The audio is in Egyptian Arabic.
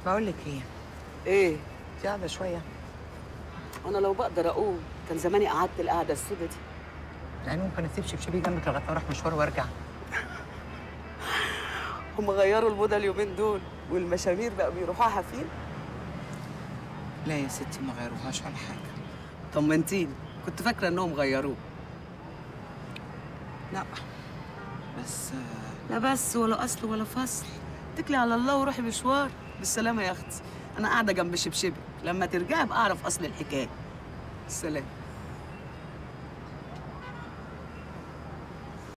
بقول لك ايه ايه انت قاعده شويه انا لو بقدر اقوم كان زماني قعدت القعده السودة دي يعني ممكن اسيب شبشبي جنبك لغايه ما اروح مشوار وارجع هم غيروا الموضه اليومين دول والمشامير بقوا بيروحوها حافين لا يا ستي ما غيروهاش ولا حاجه طمنتيني كنت فاكره انهم غيروه لا بس آه، لا بس ولا اصل ولا فصل اتكلي على الله وروحي مشوار بالسلامه يا اختي انا قاعده جنب شبشبي لما ترجعي ابقى اعرف اصل الحكايه السلام